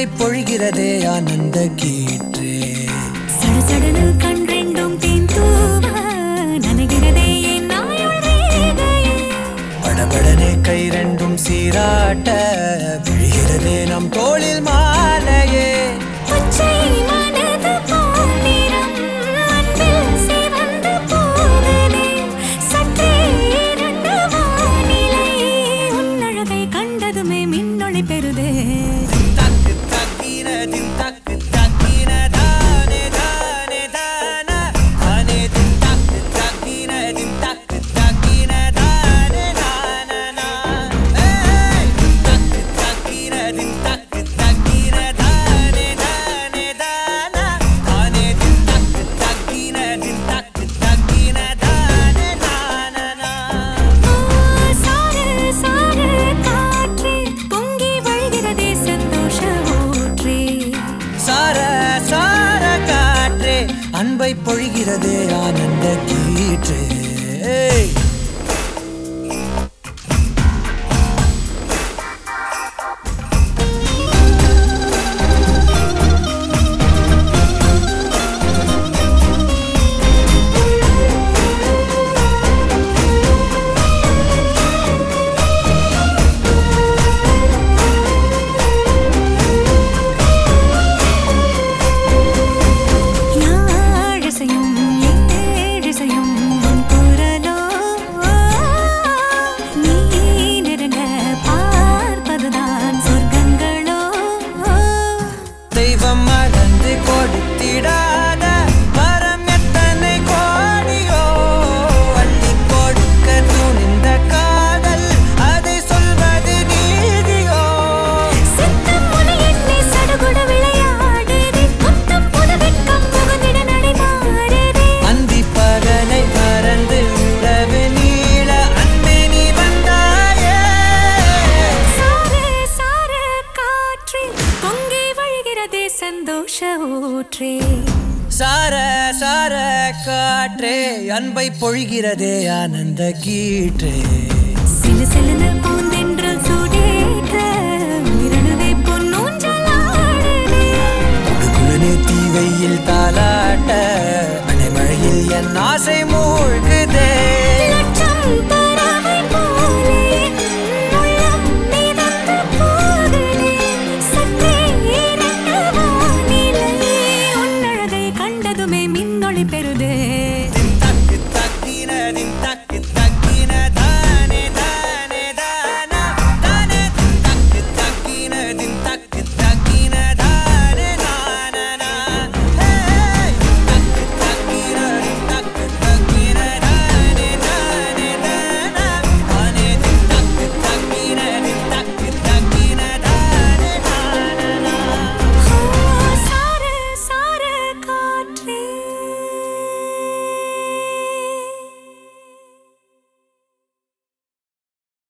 அன்பை பொழிகிறதே ஆனந்த கீற்றே சடுசடுன்னு கண் ரெண்டும் தேன் தூவ நனைகிறதே என் நாயுள் ரேகையே. படபடனே கை ரெண்டும் சீராட்ட விழுகிறதே நம் தோளில் மாலையே பச்சை மனது பொன்னிறம் அன்பில் சிவந்து போகுதே. சற்றே இருண்ட வானிலை உன் அழகை கண்டதுமே மின்னொளி பெறுதே தக்கு தக்கின தின் தக்கு தக்கின தானே தானே தானா தானே தின் தக்கு தக்கின தின் தக்கு தக்கின தானே நானா ஏய் தக்கு தக்கின தின் தக்கு தக்கின தானே தானே தானா தானே தின் தக்கு தக்கின தின் தக்கு தக்கின தானே நானா சார சார காற்றே பொங்கி வழிகிறதே சந்தோஷ ஊற்றே சார சார காற்றே அன்பை பொழிகிறதே ஆனந்த கீற்றே ஏய். யாழிசையும் ஏழிசையும் உன் குரலோ நீ நெருங்க பார்ப்பதுதான் சொர்க்கங்களோ தெய்வம் மறந்து கொடுத்திடாத வரம் எத்தனை கோடியோ அள்ளி கொடுக்க துணிந்த காதல் அதை சொல்வது நீதியோ சித்தம் உனை எண்ணி சடுகுட விளையாடுதே முத்தம் புது வெட்கம் புகுந்திட நடை மாறுதே அந்தி பகலை மறந்து உறவு நீள அன்பே நீ வந்தாயே சார சார காற்றே பொங்கி வழிகிறதே சந்தோஷ ஊற்றே சார சார காற்றே அன்பை பொழிகிறதே ஆனந்த கீற்றே சிலு சிலுன்னு பூந்தென்றல் சூடேற்ற உயிரணுவே பொன்னூஞ்சலாடுதே குடுகுடனே தீ வெயில் தாலாட்ட அனைமழையில் என் ஆசை மூ